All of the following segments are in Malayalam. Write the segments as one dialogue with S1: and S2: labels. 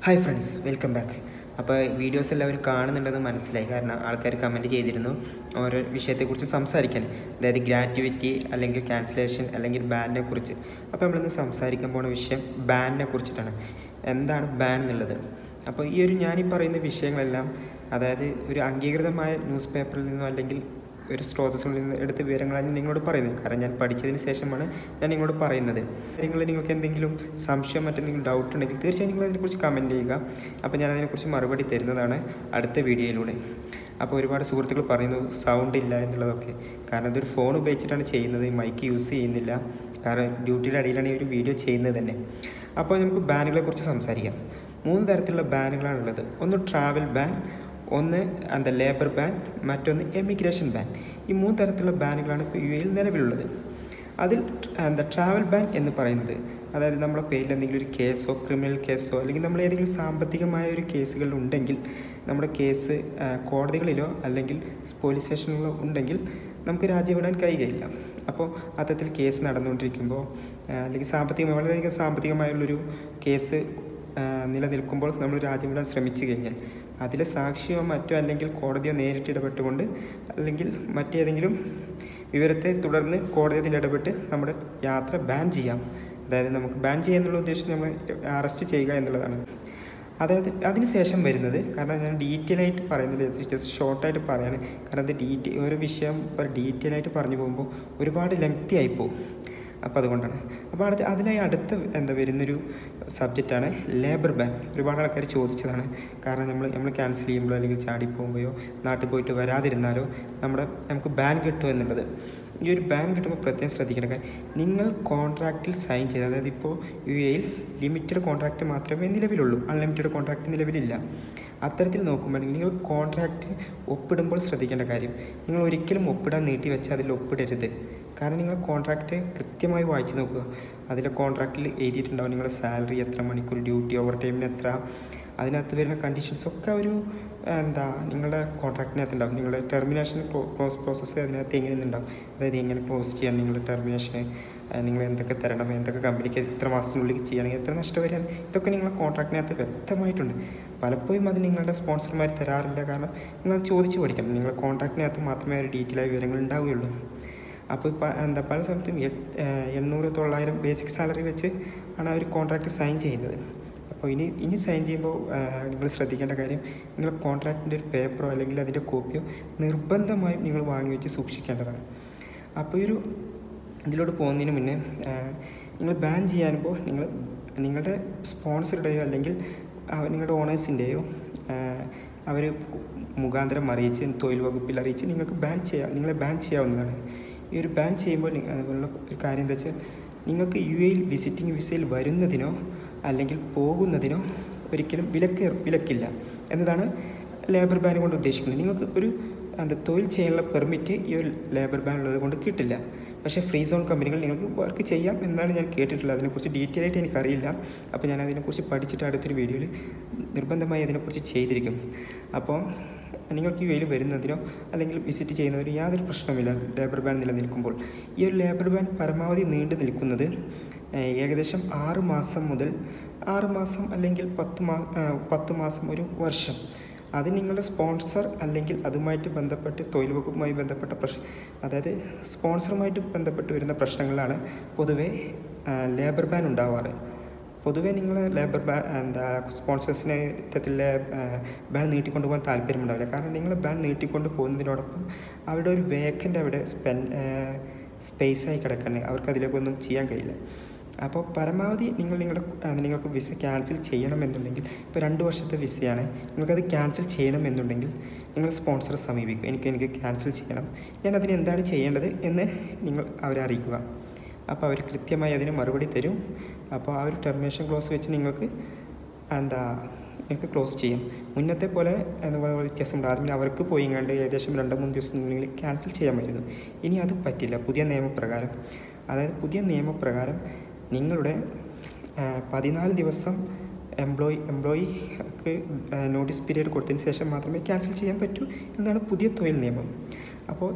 S1: ഹായ് ഫ്രണ്ട്സ് വെൽക്കം ബാക്ക് അപ്പോൾ വീഡിയോസ് എല്ലാവരും കാണുന്നുണ്ടെന്ന് മനസ്സിലായി കാരണം ആൾക്കാർ കമൻറ്റ് ചെയ്തിരുന്നു ഓരോ വിഷയത്തെക്കുറിച്ച് സംസാരിക്കാൻ അതായത് ഗ്രാറ്റുവിറ്റി അല്ലെങ്കിൽ ക്യാൻസലേഷൻ അല്ലെങ്കിൽ ബാനിനെ കുറിച്ച് അപ്പോൾ നമ്മളിന്ന് സംസാരിക്കാൻ പോണ വിഷയം ബാനിനെ കുറിച്ചിട്ടാണ് എന്താണ് ബാൻ എന്നുള്ളത് അപ്പോൾ ഈ ഒരു ഞാനീ പറയുന്ന വിഷയങ്ങളെല്ലാം അതായത് ഒരു അംഗീകൃതമായ ന്യൂസ് പേപ്പറിൽ നിന്നോ അല്ലെങ്കിൽ ഒരു സ്രോതസ്സിൽ നിന്ന് എടുത്ത വിവരങ്ങളാണ് ഞാൻ നിങ്ങളോട് പറയുന്നത് കാരണം ഞാൻ പഠിച്ചതിന് ശേഷമാണ് ഞാൻ നിങ്ങളോട് പറയുന്നത് നിങ്ങൾ നിങ്ങൾക്ക് എന്തെങ്കിലും സംശയം മറ്റെന്തെങ്കിലും ഡൗട്ട് ഉണ്ടെങ്കിൽ തീർച്ചയായും നിങ്ങൾ അതിനെക്കുറിച്ച് കമൻറ്റ് ചെയ്യുക അപ്പോൾ ഞാൻ അതിനെക്കുറിച്ച് മറുപടി തരുന്നതാണ് അടുത്ത വീഡിയോയിലൂടെ അപ്പോൾ ഒരുപാട് സുഹൃത്തുക്കൾ പറയുന്നു സൗണ്ട് ഇല്ല എന്നുള്ളതൊക്കെ കാരണം ഇതൊരു ഫോൺ ഉപയോഗിച്ചിട്ടാണ് ചെയ്യുന്നത് മൈക്ക് യൂസ് ചെയ്യുന്നില്ല കാരണം ഡ്യൂട്ടിയുടെ അടിയിലാണ് ഈ ഒരു വീഡിയോ ചെയ്യുന്നത് തന്നെ അപ്പോൾ നമുക്ക് ബാനുകളെ കുറിച്ച് സംസാരിക്കാം മൂന്ന് തരത്തിലുള്ള ബാനുകളാണുള്ളത് ഒന്ന് ട്രാവൽ ബാൻ ഒന്ന് എന്താ ലേബർ ബാൻ മറ്റൊന്ന് എമിഗ്രേഷൻ ബാൻ ഈ മൂന്ന് തരത്തിലുള്ള ബാനുകളാണ് ഇപ്പോൾ യു എയിൽ നിലവിലുള്ളത് അതിൽ എന്താ ട്രാവൽ ബാൻ എന്ന് പറയുന്നത് അതായത് നമ്മുടെ പേരിൽ എന്തെങ്കിലും ഒരു കേസോ ക്രിമിനൽ കേസോ അല്ലെങ്കിൽ നമ്മൾ ഏതെങ്കിലും സാമ്പത്തികമായ ഒരു കേസുകൾ ഉണ്ടെങ്കിൽ നമ്മുടെ കേസ് ആ, കോടതികളിലോ അല്ലെങ്കിൽ പോലീസ് സ്റ്റേഷനുകളിലോ ഉണ്ടെങ്കിൽ നമുക്ക് രാജ്യം വിടാൻ കഴിയുകയില്ല അപ്പോൾ അത്തരത്തിൽ കേസ് നടന്നുകൊണ്ടിരിക്കുമ്പോൾ ആ, അല്ലെങ്കിൽ സാമ്പത്തികമായി വളരെയധികം സാമ്പത്തികമായുള്ളൊരു കേസ് ആ, നിലനിൽക്കുമ്പോൾ നമ്മൾ രാജ്യം വിടാൻ ശ്രമിച്ചു കഴിഞ്ഞാൽ അതിലെ സാക്ഷിയോ മറ്റോ അല്ലെങ്കിൽ കോടതിയോ നേരിട്ട് ഇടപെട്ടുകൊണ്ട് അല്ലെങ്കിൽ മറ്റേതെങ്കിലും വിവരത്തെ തുടർന്ന് കോടതി അതിൽ ഇടപെട്ട് നമ്മുടെ യാത്ര ബാൻ ചെയ്യാം അതായത് നമുക്ക് ബാൻ ചെയ്യുക എന്നുള്ള ഉദ്ദേശം നമ്മൾ അറസ്റ്റ് ചെയ്യുക എന്നുള്ളതാണ് അതായത് അതിന് ശേഷം വരുന്നത് കാരണം ഞാൻ ഡീറ്റെയിൽ ആയിട്ട് പറയുന്നില്ല ജസ്റ്റ് ഷോർട്ടായിട്ട് പറയാണ് കാരണം അത് ഡീറ്റെയിൽ ഓരോ വിഷയം ഡീറ്റെയിൽ ആയിട്ട് പറഞ്ഞു പോകുമ്പോൾ ഒരുപാട് ലെങ്തി ആയിപ്പോവും അപ്പോൾ അതുകൊണ്ടാണ് അപ്പോൾ അടുത്ത അതിലായി അടുത്ത എന്താ വരുന്നൊരു സബ്ജക്റ്റാണ് ലേബർ ബാൻ ഒരുപാട് ആൾക്കാർ ചോദിച്ചതാണ് കാരണം നമ്മൾ നമ്മൾ ക്യാൻസൽ ചെയ്യുമ്പോഴോ അല്ലെങ്കിൽ ചാടി പോകുമ്പോഴോ നാട്ടിൽ പോയിട്ട് വരാതിരുന്നാലോ നമ്മുടെ നമുക്ക് ബാൻ കിട്ടുമോ എന്നുള്ളത് ഈ ഒരു ബാൻ കിട്ടുമ്പോൾ പ്രത്യേകം ശ്രദ്ധിക്കേണ്ട കാര്യം നിങ്ങൾ കോൺട്രാക്റ്റിൽ സൈൻ ചെയ്ത് അതായത് ഇപ്പോൾ യു എയിൽ ലിമിറ്റഡ് കോൺട്രാക്റ്റ് മാത്രമേ നിലവിലുള്ളൂ അൺലിമിറ്റഡ് കോൺട്രാക്റ്റ് നിലവിലില്ല അത്തരത്തിൽ നോക്കുമ്പോൾ നിങ്ങൾ കോൺട്രാക്റ്റ് ഒപ്പിടുമ്പോൾ ശ്രദ്ധിക്കേണ്ട കാര്യം നിങ്ങൾ ഒരിക്കലും ഒപ്പിടാൻ നീട്ടി വെച്ചാൽ അതിൽ ഒപ്പിടരുത് കാരണം നിങ്ങൾ കോൺട്രാക്റ്റ് കൃത്യമായി വായിച്ച് നോക്കുക അതിലെ കോൺട്രാക്റ്റിൽ എഴുതിയിട്ടുണ്ടാവും നിങ്ങളുടെ സാലറി എത്ര മണിക്കൂർ ഡ്യൂട്ടി ഓവർ ടൈമിന് എത്ര അതിനകത്ത് വരുന്ന കണ്ടീഷൻസ് ഒക്കെ ഒരു എന്താ നിങ്ങളുടെ കോൺട്രാക്റ്റിനകത്ത് ഉണ്ടാവും നിങ്ങളുടെ ടെർമിനേഷൻ ക്ലോസ് പ്രോസസ്സ് അതിനകത്ത് എങ്ങനെ ഉണ്ടാവും അതായത് എങ്ങനെ ക്ലോസ് ചെയ്യാൻ നിങ്ങളുടെ ടെർമിനേഷൻ നിങ്ങൾ എന്തൊക്കെ തരണം എന്തൊക്കെ കമ്പനിക്ക് എത്ര മാസത്തിനുള്ളിൽ ചെയ്യണമെങ്കിൽ എത്ര നഷ്ടം വരാൻ ഇതൊക്കെ നിങ്ങളുടെ കോൺട്രാക്റ്റിനകത്ത് വ്യക്തമായിട്ടുണ്ട് പലപ്പോഴും അത് നിങ്ങളുടെ സ്പോൺസർമാർ തരാറില്ല കാരണം നിങ്ങളത് ചോദിച്ച് പഠിക്കണം നിങ്ങളുടെ കോൺട്രാക്റ്റിനകത്ത് മാത്രമേ ഒരു ഡീറ്റെയിൽ ആയ വിവരങ്ങൾ ഉണ്ടാവുകയുള്ളൂ അപ്പോൾ ഇപ്പം എന്താ പല സ്ഥലത്തും എട്ട് എണ്ണൂറ് തൊള്ളായിരം ബേസിക് സാലറി വെച്ച് ആണ് ആ ഒരു കോൺട്രാക്റ്റ് സൈൻ ചെയ്യുന്നത് അപ്പോൾ ഇനി ഇനി സൈൻ ചെയ്യുമ്പോൾ നിങ്ങൾ ശ്രദ്ധിക്കേണ്ട കാര്യം നിങ്ങൾ കോൺട്രാക്റ്റിൻ്റെ ഒരു പേപ്പറോ അല്ലെങ്കിൽ അതിൻ്റെ കോപ്പിയോ നിർബന്ധമായും നിങ്ങൾ വാങ്ങി വെച്ച് സൂക്ഷിക്കേണ്ടതാണ് അപ്പോൾ ഈ ഒരു ഇതിലോട്ട് പോകുന്നതിന് മുന്നേ ആ, നിങ്ങൾ ബാൻ ചെയ്യാനുമ്പോൾ നിങ്ങൾ നിങ്ങളുടെ സ്പോൺസറുടെയോ അല്ലെങ്കിൽ ആ, നിങ്ങളുടെ ഓണേഴ്സിൻ്റെയോ അവർ മുഖാന്തരം അറിയിച്ച് തൊഴിൽ വകുപ്പിൽ അറിയിച്ച് നിങ്ങൾക്ക് ബാൻ ചെയ്യാം നിങ്ങളെ ബാൻ ചെയ്യാവുന്നതാണ് ഈ ഒരു ബാൻ ചെയ്യുമ്പോൾ നി- അതുള്ള ഒരു കാര്യം എന്താ വെച്ചാൽ നിങ്ങൾക്ക് യു എയിൽ വിസിറ്റിംഗ് വിസയിൽ വരുന്നതിനോ അല്ലെങ്കിൽ പോകുന്നതിനോ ഒരിക്കലും വിലക്ക് വിലക്കില്ല എന്നതാണ് ലേബർ ബാൻ കൊണ്ട് ഉദ്ദേശിക്കുന്നത് നിങ്ങൾക്ക് ഒരു എന്താ തൊഴിൽ ചെയ്യാനുള്ള പെർമിറ്റ് ഈ ഒരു ലേബർ ബാൻ ഉള്ളത് കൊണ്ട് കിട്ടില്ല പക്ഷേ ഫ്രീ സോൺ കമ്പനികൾ നിങ്ങൾക്ക് വർക്ക് ചെയ്യാം എന്നാണ് ഞാൻ കേട്ടിട്ടുള്ളത് അതിനെക്കുറിച്ച് ഡീറ്റെയിൽ ആയിട്ട് എനിക്കറിയില്ല അപ്പോൾ ഞാൻ അതിനെക്കുറിച്ച് പഠിച്ചിട്ട് അടുത്തൊരു വീഡിയോയിൽ നിർബന്ധമായി അതിനെക്കുറിച്ച് ചെയ്തിരിക്കും അപ്പോൾ നിങ്ങൾക്ക് യു എയിൽ വരുന്നതിനോ അല്ലെങ്കിൽ വിസിറ്റ് ചെയ്യുന്നതിനോ യാതൊരു പ്രശ്നവുമില്ല ലേബർ ബാൻ നിലനിൽക്കുമ്പോൾ ഈ ഒരു ലേബർ ബാൻ പരമാവധി നീണ്ടു നിൽക്കുന്നത് ഏഹ്, ഏകദേശം ആറ് മാസം മുതൽ ആറ് മാസം അല്ലെങ്കിൽ പത്ത് മാ ഏഹ്, പത്ത് മാസം ഒരു വർഷം അത് നിങ്ങളുടെ സ്പോൺസർ അല്ലെങ്കിൽ അതുമായിട്ട് ബന്ധപ്പെട്ട് തൊഴിൽ വകുപ്പുമായി ബന്ധപ്പെട്ട പ്രശ്നം അതായത് സ്പോൺസറുമായിട്ട് ബന്ധപ്പെട്ട് വരുന്ന പ്രശ്നങ്ങളിലാണ് പൊതുവേ ലേബർ ബാൻ ഉണ്ടാവാറ് പൊതുവേ നിങ്ങൾ ലേബർ ബാൻ എന്താ സ്പോൺസേഴ്സിന് ഇത്തരത്തിൽ ബാൻ നീട്ടിക്കൊണ്ട് പോകാൻ താല്പര്യമുണ്ടാവില്ല കാരണം നിങ്ങൾ ബാൻ നീട്ടിക്കൊണ്ട് പോകുന്നതിനോടൊപ്പം അവിടെ ഒരു വേക്കൻ്റ് അവിടെ സ്പെൻ സ്പേസായി കിടക്കണേ അവർക്ക് അതിലേക്കൊന്നും ചെയ്യാൻ കഴിയില്ല അപ്പോൾ പരമാവധി നിങ്ങൾ നിങ്ങളുടെ ആ, നിങ്ങൾക്ക് വിസ ക്യാൻസൽ ചെയ്യണമെന്നുണ്ടെങ്കിൽ ഇപ്പോൾ രണ്ട് വർഷത്തെ വിസയാണ് നിങ്ങൾക്കത് ക്യാൻസൽ ചെയ്യണമെന്നുണ്ടെങ്കിൽ നിങ്ങൾ സ്പോൺസറെ സമീപിക്കും എനിക്ക് എനിക്ക് ക്യാൻസൽ ചെയ്യണം ഞാൻ അതിന് എന്താണ് ചെയ്യേണ്ടത് എന്ന് നിങ്ങൾ അവരെ അറിയിക്കുക അപ്പോൾ അവർ കൃത്യമായി അതിന് മറുപടി തരും അപ്പോൾ ആ ഒരു ടെർമിനേഷൻ ക്ലോസ് വെച്ച് നിങ്ങൾക്ക് എന്താ നിങ്ങൾക്ക് ക്ലോസ് ചെയ്യാം മുന്നത്തെ പോലെ എന്താ പറയുക വ്യത്യാസമുണ്ട് ആദ്യം അവർക്ക് പോയി കണ്ട് ഏകദേശം രണ്ട് മൂന്ന് ദിവസത്തിനുള്ളിൽ ക്യാൻസൽ ചെയ്യാമായിരുന്നു ഇനി അത് പറ്റില്ല പുതിയ നിയമപ്രകാരം അതായത് പുതിയ നിയമപ്രകാരം നിങ്ങളുടെ ആ, പതിനാല് ദിവസം എംപ്ലോയി എംപ്ലോയിക്ക് നോട്ടീസ് പീരീഡ് കൊടുത്തതിന് ശേഷം മാത്രമേ ക്യാൻസൽ ചെയ്യാൻ പറ്റൂ എന്നാണ് പുതിയ തൊഴിൽ നിയമം അപ്പോൾ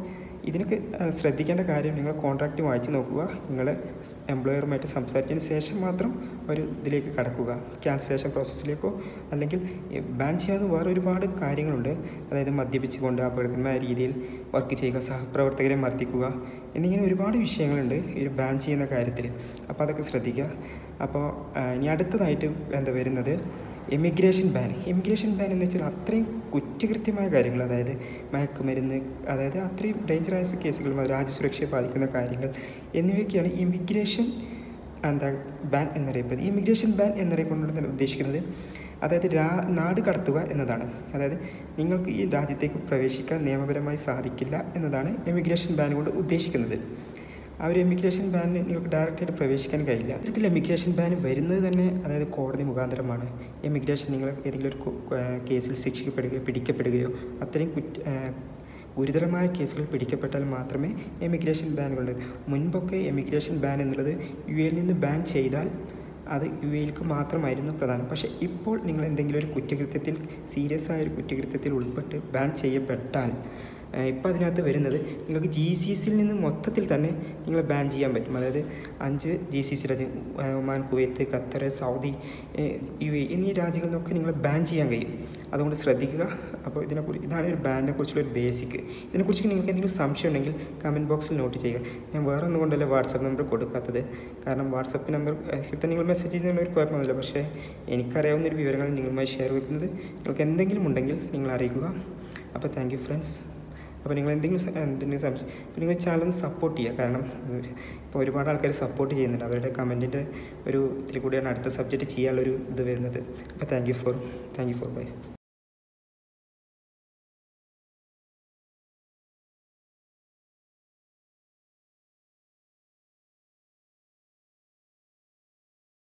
S1: ഇതിനൊക്കെ ആ, ശ്രദ്ധിക്കേണ്ട കാര്യം നിങ്ങൾ കോൺട്രാക്റ്റ് വായിച്ച് നോക്കുക നിങ്ങൾ എംപ്ലോയറുമായിട്ട് സംസാരിച്ചതിന് ശേഷം മാത്രം ഒരു ഇതിലേക്ക് കടക്കുക ക്യാൻസലേഷൻ പ്രോസസ്സിലേക്കോ അല്ലെങ്കിൽ ബാൻ ചെയ്യാതെ വേറെ ഒരുപാട് കാര്യങ്ങളുണ്ട് അതായത് മദ്യപിച്ചുകൊണ്ട് അപകടകരമായ രീതിയിൽ വർക്ക് ചെയ്യുക സഹപ്രവർത്തകരെ മർദ്ദിക്കുക എന്നിങ്ങനെ ഒരുപാട് വിഷയങ്ങളുണ്ട് ഈ ഒരു ബാൻ ചെയ്യുന്ന കാര്യത്തിൽ അപ്പോൾ അതൊക്കെ ശ്രദ്ധിക്കുക അപ്പോൾ ആ, ഇനി അടുത്തതായിട്ട് എന്താ വരുന്നത് എമിഗ്രേഷൻ ബാൻ ഇമിഗ്രേഷൻ ബാൻ എന്ന് വെച്ചാൽ അത്രയും കുറ്റകൃത്യമായ കാര്യങ്ങൾ അതായത് മയക്കുമരുന്ന് അതായത് അത്രയും ഡേഞ്ചറസ് കേസുകൾ രാജ്യസുരക്ഷയെ ബാധിക്കുന്ന കാര്യങ്ങൾ എന്നിവയൊക്കെയാണ് ഇമിഗ്രേഷൻ എന്താ ബാൻ എന്നറിയപ്പെടുന്നത് ഇമിഗ്രേഷൻ ബാൻ എന്നറിയപ്പെടുന്നത് ഉദ്ദേശിക്കുന്നത് അതായത് രാ നാട് കടത്തുക എന്നതാണ് അതായത് നിങ്ങൾക്ക് ഈ രാജ്യത്തേക്ക് പ്രവേശിക്കാൻ നിയമപരമായി സാധിക്കില്ല എന്നതാണ് എമിഗ്രേഷൻ ബാൻ കൊണ്ട് ഉദ്ദേശിക്കുന്നത് ആ ഒരു എമിഗ്രേഷൻ ബാനിന് നിങ്ങൾക്ക് ഡയറക്റ്റായിട്ട് പ്രവേശിക്കാൻ കഴിയില്ല ഇത്തരത്തിൽ എമിഗ്രേഷൻ ബാൻ വരുന്നത് തന്നെ അതായത് കോടതി മുഖാന്തരമാണ് എമിഗ്രേഷൻ നിങ്ങൾ ഏതെങ്കിലും ഒരു കു- ആ, കേസിൽ ശിക്ഷിക്കപ്പെടുകയോ പിടിക്കപ്പെടുകയോ അത്രയും കുറ്റ ആ, ഗുരുതരമായ കേസുകൾ പിടിക്കപ്പെട്ടാൽ മാത്രമേ എമിഗ്രേഷൻ ബാനുകളുണ്ട് മുൻപൊക്കെ എമിഗ്രേഷൻ ബാൻ എന്നുള്ളത് യു എയിൽ നിന്ന് ബാൻ ചെയ്താൽ അത് യു എയിലേക്ക് മാത്രമായിരുന്നു പ്രധാനം പക്ഷേ ഇപ്പോൾ നിങ്ങൾ എന്തെങ്കിലും ഒരു കുറ്റകൃത്യത്തിൽ സീരിയസ് ആയ ഒരു കുറ്റകൃത്യത്തിൽ ഉൾപ്പെട്ട് ബാൻ ചെയ്യപ്പെട്ടാൽ ഇപ്പോൾ അതിനകത്ത് വരുന്നത് നിങ്ങൾക്ക് ജി സി സിയിൽ നിന്ന് മൊത്തത്തിൽ തന്നെ നിങ്ങളെ ബാൻ ചെയ്യാൻ പറ്റും അതായത് അഞ്ച് ജി സി സി രാജ്യം ആ, ഒമാൻ കുവൈത്ത് ഖത്തർ സൗദി ഏ, യു എ എന്നീ രാജ്യങ്ങളിൽ നിന്നൊക്കെ നിങ്ങളെ ബാൻ ചെയ്യാൻ കഴിയും അതുകൊണ്ട് ശ്രദ്ധിക്കുക അപ്പോൾ ഇതിനെക്കുറിച്ച് ഇതാണ് ഒരു ബാനിനെ കുറിച്ചുള്ള ഒരു ബേസിക് ഇതിനെക്കുറിച്ച് നിങ്ങൾക്ക് എന്തെങ്കിലും സംശയം ഉണ്ടെങ്കിൽ കമൻറ്റ് ബോക്സിൽ നോട്ട് ചെയ്യുക ഞാൻ വേറെ ഒന്നും കൊണ്ടല്ല വാട്സപ്പ് നമ്പർ കൊടുക്കാത്തത് കാരണം വാട്സപ്പ് നമ്പർ കൃത്യം നിങ്ങൾ മെസ്സേജ് ചെയ്യുന്നതിന് ഒരു കുഴപ്പമൊന്നുമില്ല പക്ഷേ എനിക്കറിയാവുന്ന ഒരു വിവരങ്ങൾ നിങ്ങളുമായി ഷെയർ വെക്കുന്നത് നിങ്ങൾക്ക് എന്തെങ്കിലും ഉണ്ടെങ്കിൽ നിങ്ങൾ അറിയിക്കുക അപ്പോൾ താങ്ക് യു ഫ്രണ്ട്സ് അപ്പോൾ നിങ്ങൾ എന്തെങ്കിലും സ- എന്തെങ്കിലും സംശയം അപ്പോൾ നിങ്ങൾ ചാനൽ സപ്പോർട്ട് ചെയ്യുക കാരണം ഇപ്പോൾ ഒരുപാട് ആൾക്കാർ സപ്പോർട്ട് ചെയ്യുന്നുണ്ട് അവരുടെ കമൻറ്റിൻ്റെ ഒരു ഇതിൽ കൂടിയാണ് അടുത്ത സബ്ജക്റ്റ് ചെയ്യാനുള്ളൊരു ഇത് വരുന്നത് അപ്പോൾ thank you for thank you for by